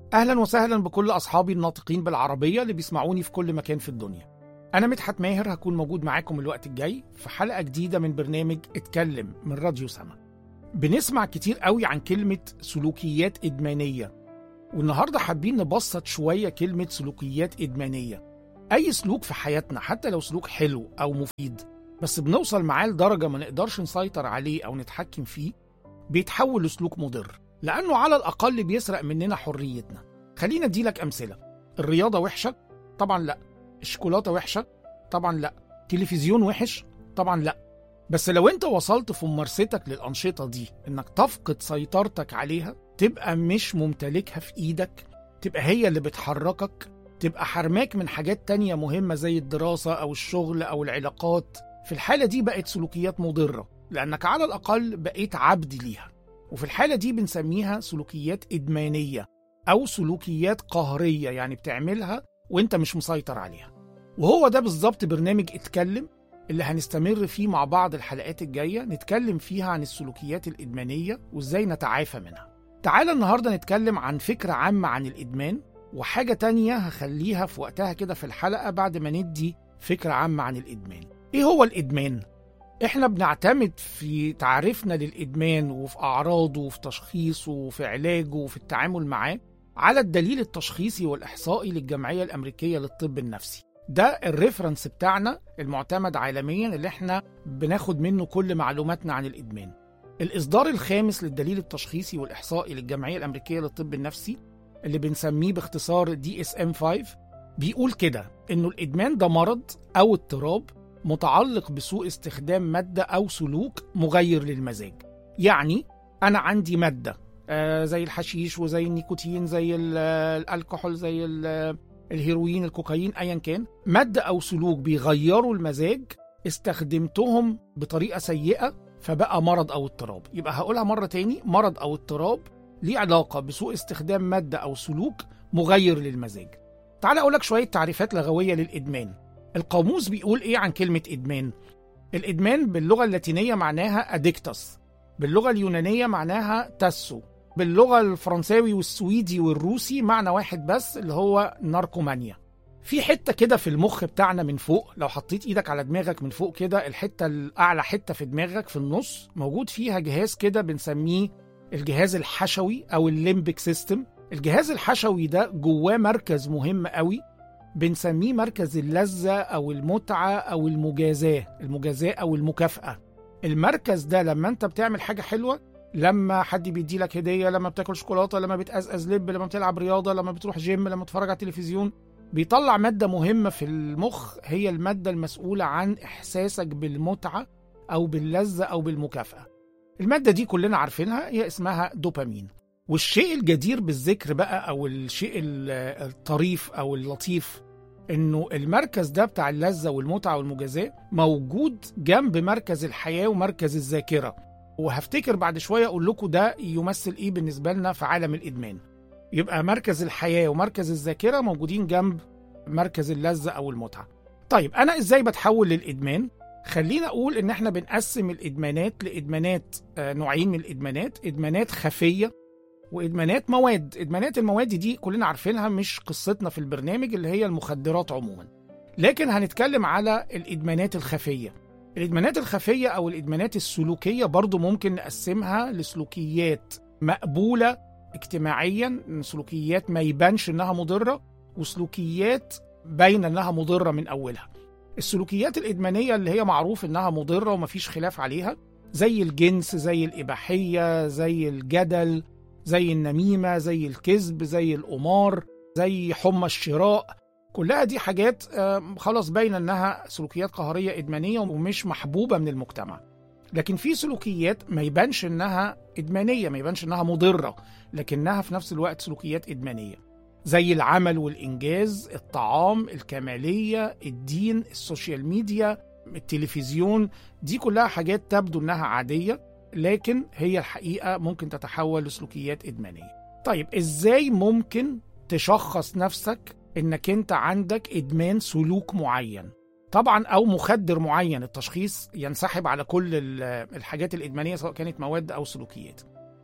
أهلا وسهلا بكل أصحابي الناطقين بالعربية اللي بيسمعوني في كل مكان في الدنيا أنا مدحت ماهر هكون موجود معاكم الوقت الجاي في حلقة جديدة من برنامج اتكلم من راديو سما بنسمع كتير قوي عن كلمة سلوكيات إدمانية والنهاردة حابين نبسط شوية كلمة سلوكيات إدمانية أي سلوك في حياتنا حتى لو سلوك حلو أو مفيد بس بنوصل معاه لدرجة ما نقدرش نسيطر عليه أو نتحكم فيه بيتحول لسلوك مضر لأنه على الأقل بيسرق مننا حريتنا خلينا أديلك أمثلة الرياضة وحشة؟ طبعا لا الشوكولاتة وحشة؟ طبعا لا تلفزيون وحش؟ طبعا لا بس لو انت وصلت في ممارستك للأنشطة دي انك تفقد سيطرتك عليها تبقى مش ممتلكها في ايدك تبقى هي اللي بتحركك تبقى حرماك من حاجات تانية مهمة زي الدراسة أو الشغل أو العلاقات في الحالة دي بقت سلوكيات مضرة لأنك على الأقل بقيت عبد ليها وفي الحالة دي بنسميها سلوكيات إدمانية أو سلوكيات قهرية يعني بتعملها وانت مش مسيطر عليها وهو ده بالظبط برنامج اتكلم اللي هنستمر فيه مع بعض الحلقات الجاية نتكلم فيها عن السلوكيات الإدمانية وإزاي نتعافى منها تعال النهاردة نتكلم عن فكرة عامة عن الإدمان وحاجة تانية هخليها في وقتها كده في الحلقة بعد ما ندي فكرة عامة عن الإدمان إيه هو الإدمان؟ إحنا بنعتمد في تعريفنا للإدمان وفي أعراضه وفي تشخيصه وفي علاجه وفي التعامل معاه على الدليل التشخيصي والإحصائي للجمعية الأمريكية للطب النفسي ده الريفرنس بتاعنا المعتمد عالميا اللي احنا بناخد منه كل معلوماتنا عن الإدمان الإصدار الخامس للدليل التشخيصي والإحصائي للجمعية الأمريكية للطب النفسي اللي بنسميه باختصار دي اس ام 5 بيقول كده انه الادمان ده مرض او اضطراب متعلق بسوء استخدام ماده او سلوك مغير للمزاج يعني انا عندي ماده آه زي الحشيش وزي النيكوتين زي الكحول زي الهيروين الكوكايين ايا كان ماده او سلوك بيغيروا المزاج استخدمتهم بطريقه سيئه فبقى مرض او اضطراب يبقى هقولها مره تاني مرض او اضطراب ليه علاقة بسوء استخدام مادة أو سلوك مغير للمزاج. تعال أقول لك شوية تعريفات لغوية للإدمان. القاموس بيقول إيه عن كلمة إدمان؟ الإدمان باللغة اللاتينية معناها أديكتس. باللغة اليونانية معناها تاسو. باللغة الفرنساوي والسويدي والروسي معنى واحد بس اللي هو ناركومانيا. في حتة كده في المخ بتاعنا من فوق لو حطيت ايدك على دماغك من فوق كده الحتة الأعلى حتة في دماغك في النص موجود فيها جهاز كده بنسميه الجهاز الحشوي او الليمبك سيستم الجهاز الحشوي ده جواه مركز مهم قوي بنسميه مركز اللذة او المتعة او المجازاة المجازاة او المكافأة المركز ده لما انت بتعمل حاجة حلوة لما حد بيدي لك هدية لما بتاكل شوكولاتة لما بتقزقز لب لما بتلعب رياضة لما بتروح جيم لما تتفرج على التلفزيون بيطلع مادة مهمة في المخ هي المادة المسؤولة عن إحساسك بالمتعة أو باللذة أو بالمكافأة المادة دي كلنا عارفينها هي اسمها دوبامين والشيء الجدير بالذكر بقى أو الشيء الطريف أو اللطيف إنه المركز ده بتاع اللذة والمتعة والمجازاة موجود جنب مركز الحياة ومركز الذاكرة وهفتكر بعد شوية أقول لكم ده يمثل إيه بالنسبة لنا في عالم الإدمان يبقى مركز الحياة ومركز الذاكرة موجودين جنب مركز اللذة أو المتعة طيب أنا إزاي بتحول للإدمان؟ خلينا اقول ان احنا بنقسم الادمانات لادمانات نوعين من الادمانات ادمانات خفيه وادمانات مواد ادمانات المواد دي كلنا عارفينها مش قصتنا في البرنامج اللي هي المخدرات عموما لكن هنتكلم على الادمانات الخفيه الادمانات الخفيه او الادمانات السلوكيه برضو ممكن نقسمها لسلوكيات مقبوله اجتماعيا سلوكيات ما يبانش انها مضره وسلوكيات باينه انها مضره من اولها السلوكيات الإدمانية اللي هي معروف إنها مضرة ومفيش خلاف عليها زي الجنس زي الإباحية زي الجدل زي النميمة زي الكذب زي القمار زي حمى الشراء كلها دي حاجات خلاص باينة إنها سلوكيات قهرية إدمانية ومش محبوبة من المجتمع لكن في سلوكيات ما يبانش إنها إدمانية ما يبانش إنها مضرة لكنها في نفس الوقت سلوكيات إدمانية زي العمل والإنجاز الطعام الكمالية الدين السوشيال ميديا التلفزيون دي كلها حاجات تبدو إنها عادية لكن هي الحقيقة ممكن تتحول لسلوكيات إدمانية طيب إزاي ممكن تشخص نفسك إنك أنت عندك إدمان سلوك معين طبعا او مخدر معين التشخيص ينسحب على كل الحاجات الادمانيه سواء كانت مواد او سلوكيات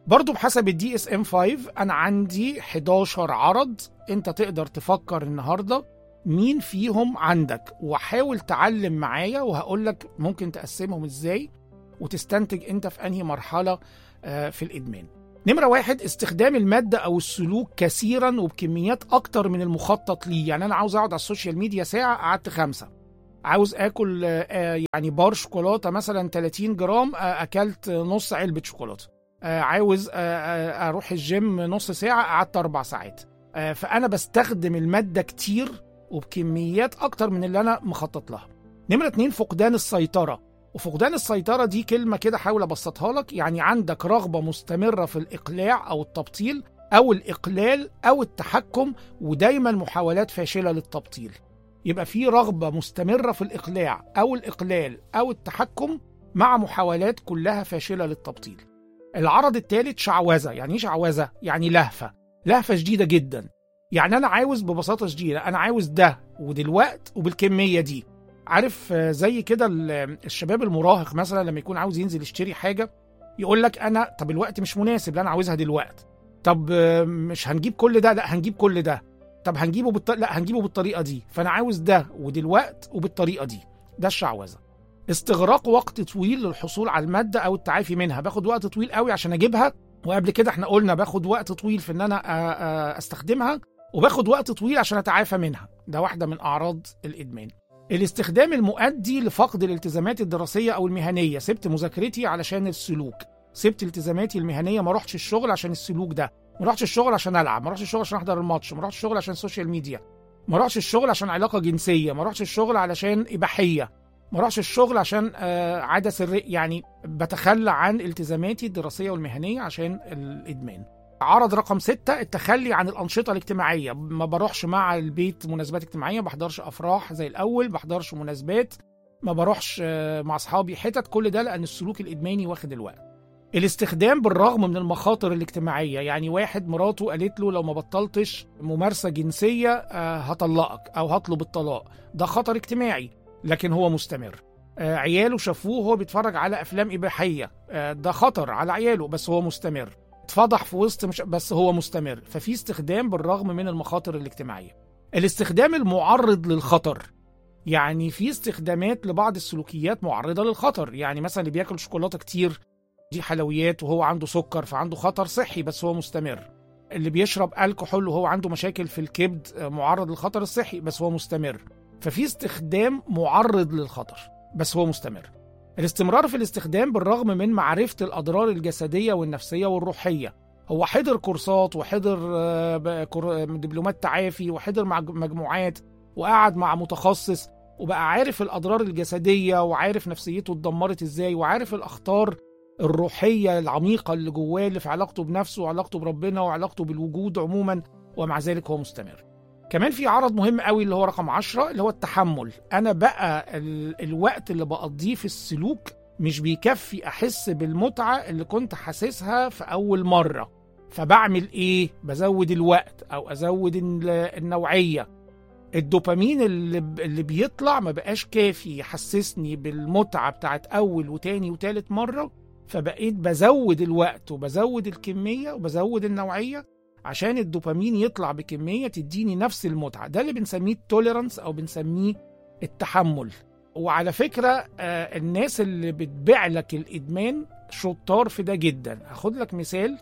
برضو بحسب الدي اس ام 5 انا عندي 11 عرض انت تقدر تفكر النهارده مين فيهم عندك وحاول تعلم معايا وهقول لك ممكن تقسمهم ازاي وتستنتج انت في انهي مرحله آه، في الادمان نمرة واحد استخدام المادة أو السلوك كثيرا وبكميات أكتر من المخطط ليه يعني أنا عاوز أقعد على السوشيال ميديا ساعة قعدت خمسة عاوز آكل آه، آه، يعني بار شوكولاتة مثلا 30 جرام آه، أكلت نص علبة شوكولاتة آه، عاوز آه، آه، أروح الجيم نص ساعة قعدت أربع ساعات آه، فأنا بستخدم المادة كتير وبكميات أكتر من اللي أنا مخطط لها نمرة اتنين فقدان السيطرة وفقدان السيطرة دي كلمة كده حاول أبسطها لك يعني عندك رغبة مستمرة في الإقلاع أو التبطيل أو الإقلال أو التحكم ودايما محاولات فاشلة للتبطيل يبقى في رغبة مستمرة في الإقلاع أو الإقلال أو التحكم مع محاولات كلها فاشلة للتبطيل العرض الثالث شعوذة يعني إيه شعوذة؟ يعني لهفة لهفة شديدة جدا يعني أنا عاوز ببساطة شديدة أنا عاوز ده ودلوقت وبالكمية دي عارف آه، زي كده ال- الشباب المراهق مثلا لما يكون عاوز ينزل يشتري حاجه يقول لك انا طب الوقت مش مناسب لا انا عاوزها دلوقتي طب آه، مش هنجيب كل ده لا هنجيب كل ده طب هنجيبه بالط... لا هنجيبه بالطريقه دي فانا عاوز ده ودلوقت وبالطريقه دي ده الشعوذه استغراق وقت طويل للحصول على الماده او التعافي منها باخد وقت طويل قوي عشان اجيبها وقبل كده احنا قلنا باخد وقت طويل في ان انا آه، آه، استخدمها وباخد وقت طويل عشان اتعافى منها ده واحده من اعراض الادمان الاستخدام المؤدي لفقد الالتزامات الدراسية أو المهنية سبت مذاكرتي علشان السلوك سبت التزاماتي المهنية ما رحتش الشغل عشان السلوك ده ما رحتش الشغل عشان ألعب ما رحتش الشغل عشان أحضر الماتش ما رحتش الشغل عشان السوشيال ميديا ما رحتش الشغل عشان علاقة جنسية ما رحتش الشغل علشان إباحية ما رحتش الشغل عشان آه، عادة سرية يعني بتخلى عن التزاماتي الدراسية والمهنية عشان الإدمان عرض رقم ستة التخلي عن الأنشطة الاجتماعية ما بروحش مع البيت مناسبات اجتماعية ما بحضرش أفراح زي الأول ما بحضرش مناسبات ما بروحش آه، مع أصحابي حتت كل ده لأن السلوك الإدماني واخد الوقت الاستخدام بالرغم من المخاطر الاجتماعية يعني واحد مراته قالت له لو ما بطلتش ممارسة جنسية آه، هطلقك أو هطلب الطلاق ده خطر اجتماعي لكن هو مستمر آه، عياله شافوه وهو بيتفرج على أفلام إباحية آه، ده خطر على عياله بس هو مستمر اتفضح في وسط مش بس هو مستمر ففي استخدام بالرغم من المخاطر الاجتماعية الاستخدام المعرض للخطر يعني في استخدامات لبعض السلوكيات معرضة للخطر يعني مثلا اللي بياكل شوكولاتة كتير دي حلويات وهو عنده سكر فعنده خطر صحي بس هو مستمر اللي بيشرب الكحول وهو عنده مشاكل في الكبد آه، معرض للخطر الصحي بس هو مستمر ففي استخدام معرض للخطر بس هو مستمر الاستمرار في الاستخدام بالرغم من معرفة الأضرار الجسدية والنفسية والروحية هو حضر كورسات وحضر آه، ب- كور- دبلومات تعافي وحضر مع مجموعات وقعد مع متخصص وبقى عارف الأضرار الجسدية وعارف نفسيته اتدمرت ازاي وعارف الأخطار الروحية العميقة اللي جواه اللي في علاقته بنفسه وعلاقته بربنا وعلاقته بالوجود عموما ومع ذلك هو مستمر كمان في عرض مهم قوي اللي هو رقم 10 اللي هو التحمل انا بقى ال... الوقت اللي بقضيه في السلوك مش بيكفي احس بالمتعه اللي كنت حاسسها في اول مره فبعمل ايه بزود الوقت او ازود ال- النوعيه الدوبامين اللي, ب- اللي بيطلع ما بقاش كافي يحسسني بالمتعه بتاعت اول وتاني وتالت مره فبقيت بزود الوقت وبزود الكميه وبزود النوعيه عشان الدوبامين يطلع بكميه تديني نفس المتعه ده اللي بنسميه التوليرانس او بنسميه التحمل وعلى فكره آه، الناس اللي بتبيع لك الادمان شطار في ده جدا هاخد لك مثال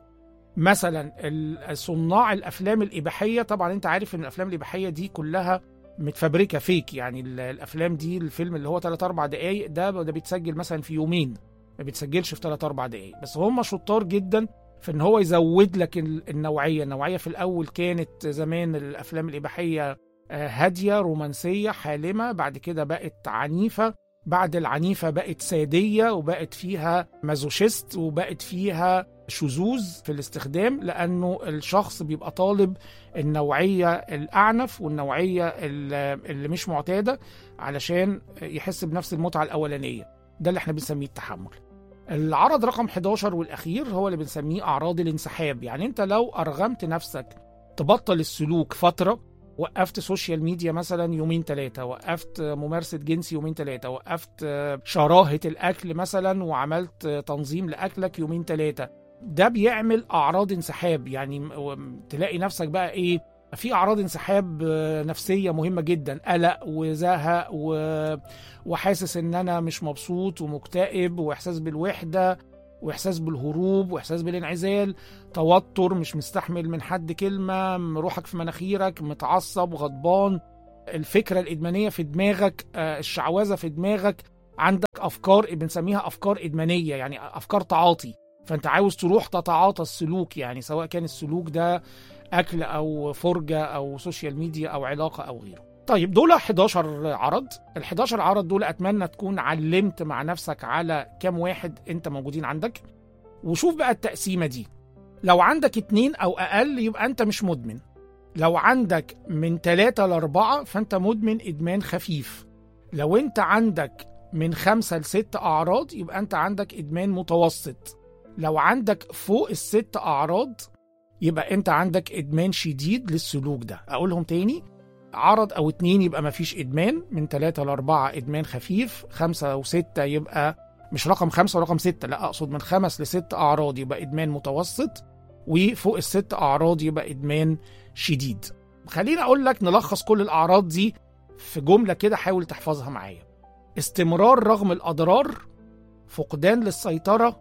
مثلا ال- صناع الافلام الاباحيه طبعا انت عارف ان الافلام الاباحيه دي كلها متفبركه فيك يعني ال- الافلام دي الفيلم اللي هو 3 4 دقائق ده ده بيتسجل مثلا في يومين ما بيتسجلش في 3 4 دقائق بس هم شطار جدا في ان هو يزود لك ال- النوعيه النوعيه في الاول كانت زمان الافلام الاباحيه آه، هاديه رومانسيه حالمه بعد كده بقت عنيفه بعد العنيفه بقت ساديه وبقت فيها مازوشيست وبقت فيها شذوذ في الاستخدام لانه الشخص بيبقى طالب النوعيه الاعنف والنوعيه ال- اللي مش معتاده علشان يحس بنفس المتعه الاولانيه ده اللي احنا بنسميه التحمل العرض رقم 11 والاخير هو اللي بنسميه اعراض الانسحاب يعني انت لو ارغمت نفسك تبطل السلوك فتره وقفت سوشيال ميديا مثلا يومين ثلاثة وقفت ممارسة جنس يومين ثلاثة وقفت شراهة الأكل مثلا وعملت تنظيم لأكلك يومين ثلاثة ده بيعمل اعراض انسحاب يعني م- تلاقي نفسك بقى ايه في اعراض انسحاب آه، نفسيه مهمه جدا قلق وزهق و... وحاسس ان انا مش مبسوط ومكتئب واحساس بالوحده واحساس بالهروب واحساس بالانعزال توتر مش مستحمل من حد كلمه روحك في مناخيرك متعصب غضبان الفكره الادمانيه في دماغك آه، الشعوذه في دماغك عندك افكار بنسميها افكار ادمانيه يعني افكار تعاطي فانت عاوز تروح تتعاطى السلوك يعني سواء كان السلوك ده اكل او فرجه او سوشيال ميديا او علاقه او غيره طيب دول 11 عرض ال 11 عرض دول اتمنى تكون علمت مع نفسك على كام واحد انت موجودين عندك وشوف بقى التقسيمه دي لو عندك اتنين او اقل يبقى انت مش مدمن لو عندك من تلاتة لأربعة فأنت مدمن إدمان خفيف لو أنت عندك من خمسة لست أعراض يبقى أنت عندك إدمان متوسط لو عندك فوق الست أعراض يبقى أنت عندك إدمان شديد للسلوك ده أقولهم تاني عرض أو اتنين يبقى مفيش إدمان من تلاتة لأربعة إدمان خفيف خمسة وستة يبقى مش رقم خمسة ورقم ستة لا أقصد من خمس لست أعراض يبقى إدمان متوسط وفوق الست أعراض يبقى إدمان شديد خليني أقول لك نلخص كل الأعراض دي في جملة كده حاول تحفظها معايا استمرار رغم الأضرار فقدان للسيطرة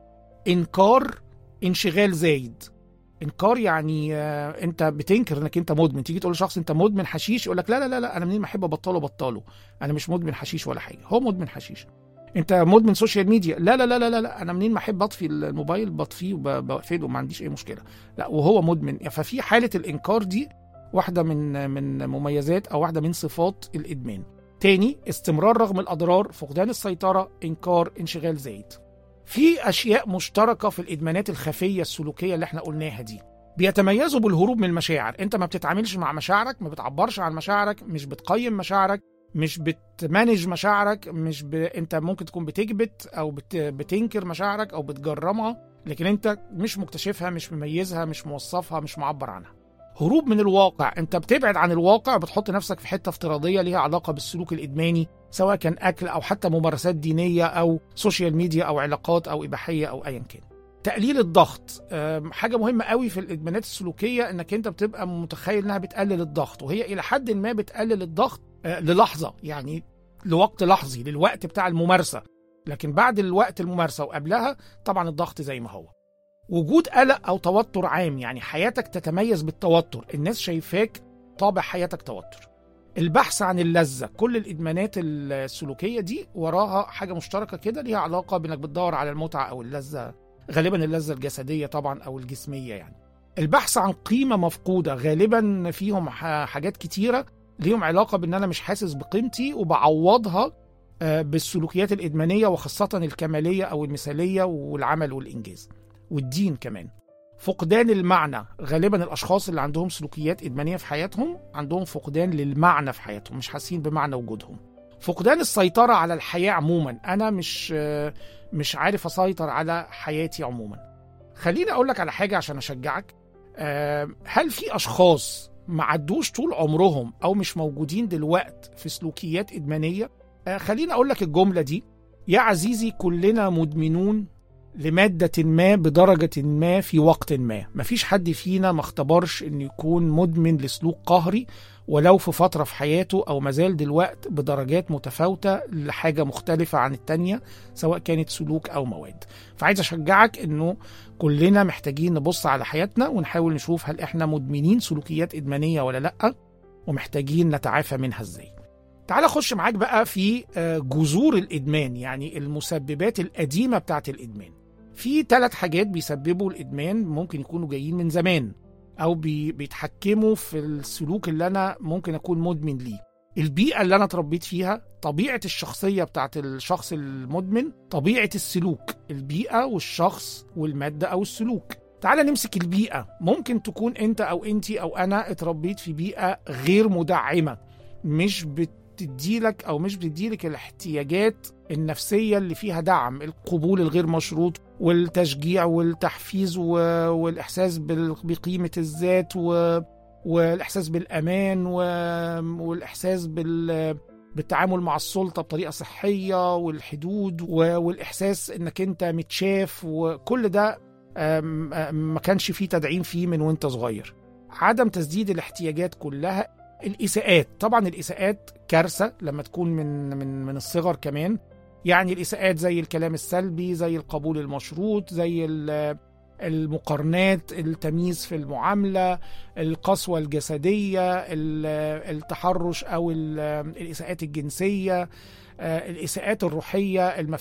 إنكار انشغال زايد انكار يعني آه، انت بتنكر انك انت مدمن تيجي تقول لشخص انت مدمن حشيش يقول لك لا لا لا لا انا منين ما احب ابطله بطله انا مش مدمن حشيش ولا حاجه هو مدمن حشيش انت مدمن سوشيال ميديا لا لا لا لا لا, لا. انا منين ما احب اطفي الموبايل بطفيه وبقفله وما عنديش اي مشكله لا وهو مدمن ففي حاله الانكار دي واحده من من مميزات او واحده من صفات الادمان تاني استمرار رغم الاضرار فقدان السيطره انكار انشغال زايد في اشياء مشتركه في الادمانات الخفيه السلوكيه اللي احنا قلناها دي بيتميزوا بالهروب من المشاعر انت ما بتتعاملش مع مشاعرك ما بتعبرش عن مشاعرك مش بتقيم مشاعرك مش بتمانج مشاعرك مش ب... انت ممكن تكون بتكبت او بت... بتنكر مشاعرك او بتجرمها لكن انت مش مكتشفها مش مميزها مش موصفها مش معبر عنها هروب من الواقع انت بتبعد عن الواقع بتحط نفسك في حته افتراضيه ليها علاقه بالسلوك الادماني سواء كان اكل او حتى ممارسات دينيه او سوشيال ميديا او علاقات او اباحيه او ايا كان تقليل الضغط أم، حاجه مهمه قوي في الادمانات السلوكيه انك انت بتبقى متخيل انها بتقلل الضغط وهي الى حد ما بتقلل الضغط آه، للحظه يعني لوقت لحظي للوقت بتاع الممارسه لكن بعد الوقت الممارسه وقبلها طبعا الضغط زي ما هو وجود قلق او توتر عام يعني حياتك تتميز بالتوتر الناس شايفاك طابع حياتك توتر البحث عن اللذة كل الإدمانات السلوكية دي وراها حاجة مشتركة كده ليها علاقة بإنك بتدور على المتعة أو اللذة غالبا اللذة الجسدية طبعا أو الجسمية يعني البحث عن قيمة مفقودة غالبا فيهم ح- حاجات كتيرة ليهم علاقة بإن أنا مش حاسس بقيمتي وبعوضها آه، بالسلوكيات الإدمانية وخاصة الكمالية أو المثالية والعمل والإنجاز والدين كمان فقدان المعنى غالبا الاشخاص اللي عندهم سلوكيات ادمانيه في حياتهم عندهم فقدان للمعنى في حياتهم مش حاسين بمعنى وجودهم فقدان السيطره على الحياه عموما انا مش آه، مش عارف اسيطر على حياتي عموما خليني اقول لك على حاجه عشان اشجعك آه، هل في اشخاص ما عدوش طول عمرهم او مش موجودين دلوقت في سلوكيات ادمانيه آه، خليني اقول لك الجمله دي يا عزيزي كلنا مدمنون لمادة ما بدرجة ما في وقت ما مفيش حد فينا ما اختبرش انه يكون مدمن لسلوك قهري ولو في فترة في حياته أو مازال دلوقت بدرجات متفاوتة لحاجة مختلفة عن التانية سواء كانت سلوك أو مواد فعايز أشجعك أنه كلنا محتاجين نبص على حياتنا ونحاول نشوف هل إحنا مدمنين سلوكيات إدمانية ولا لأ ومحتاجين نتعافى منها إزاي تعال خش معاك بقى في آه، جذور الإدمان يعني المسببات القديمة بتاعت الإدمان في ثلاث حاجات بيسببوا الإدمان ممكن يكونوا جايين من زمان أو بي بيتحكموا في السلوك اللي أنا ممكن أكون مدمن ليه البيئة اللي أنا اتربيت فيها طبيعة الشخصية بتاعت الشخص المدمن طبيعة السلوك البيئة والشخص والمادة أو السلوك تعال نمسك البيئة ممكن تكون أنت أو أنتي أو أنا اتربيت في بيئة غير مدعمة مش بتديلك أو مش بتديلك الاحتياجات النفسية اللي فيها دعم القبول الغير مشروط والتشجيع والتحفيز و... والإحساس بال- بقيمة الذات و... والإحساس بالأمان و... والإحساس بال... بالتعامل مع السلطة بطريقة صحية والحدود و... والإحساس إنك أنت متشاف وكل ده آم، آم، ما كانش فيه تدعيم فيه من وانت صغير عدم تسديد الاحتياجات كلها الإساءات طبعا الإساءات كارثة لما تكون من من من الصغر كمان يعني الإساءات زي الكلام السلبي زي القبول المشروط زي ال- المقارنات التمييز في المعاملة القسوة الجسدية ال- التحرش أو ال- الإساءات الجنسية آه، الإساءات الروحية المفاهيم